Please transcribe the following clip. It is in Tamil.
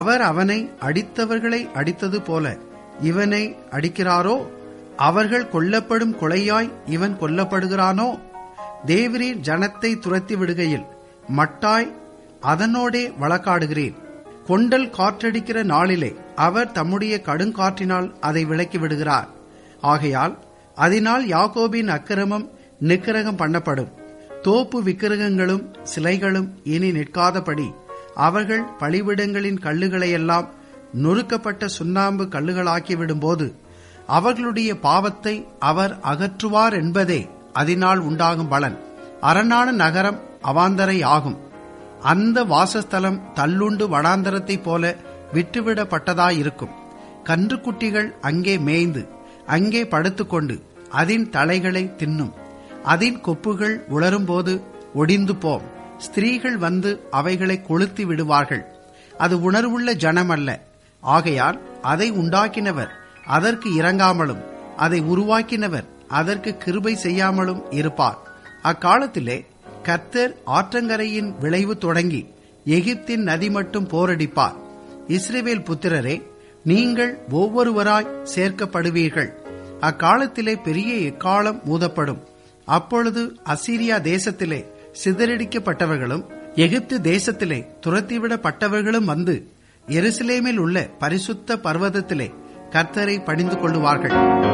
அவர் அவனை அடித்தவர்களை அடித்தது போல இவனை அடிக்கிறாரோ அவர்கள் கொல்லப்படும் கொலையாய் இவன் கொல்லப்படுகிறானோ தேவரீர் ஜனத்தை துரத்தி விடுகையில் மட்டாய் அதனோடே வழக்காடுகிறேன் கொண்டல் காற்றடிக்கிற நாளிலே அவர் தம்முடைய கடுங்காற்றினால் அதை விலக்கி விடுகிறார் ஆகையால் அதனால் யாக்கோபின் அக்கிரமம் நிக்கிரகம் பண்ணப்படும் தோப்பு விக்கிரகங்களும் சிலைகளும் இனி நிற்காதபடி அவர்கள் பழிவிடங்களின் கல்லுகளையெல்லாம் நொறுக்கப்பட்ட சுண்ணாம்பு கல்லுகளாக்கிவிடும்போது அவர்களுடைய பாவத்தை அவர் அகற்றுவார் என்பதே அதனால் உண்டாகும் பலன் அரணான நகரம் அவாந்தரை ஆகும் அந்த வாசஸ்தலம் தள்ளுண்டு வடாந்தரத்தைப் போல விட்டுவிடப்பட்டதாயிருக்கும் கன்றுக்குட்டிகள் அங்கே மேய்ந்து அங்கே படுத்துக்கொண்டு அதன் தலைகளை தின்னும் அதன் கொப்புகள் உளரும்போது ஒடிந்து போம் ஸ்திரீகள் வந்து அவைகளை கொளுத்தி விடுவார்கள் அது உணர்வுள்ள ஜனம் அல்ல ஆகையால் அதை உண்டாக்கினவர் அதற்கு இறங்காமலும் அதை உருவாக்கினவர் அதற்கு கிருபை செய்யாமலும் இருப்பார் அக்காலத்திலே கர்த்தர் ஆற்றங்கரையின் விளைவு தொடங்கி எகிப்தின் நதி மட்டும் போரடிப்பார் இஸ்ரேவேல் புத்திரரே நீங்கள் ஒவ்வொருவராய் சேர்க்கப்படுவீர்கள் அக்காலத்திலே பெரிய எக்காலம் ஊதப்படும் அப்பொழுது அசீரியா தேசத்திலே சிதறடிக்கப்பட்டவர்களும் எகிப்து தேசத்திலே துரத்திவிடப்பட்டவர்களும் வந்து எருசலேமில் உள்ள பரிசுத்த பர்வதத்திலே கர்த்தரை பணிந்து கொள்ளுவார்கள்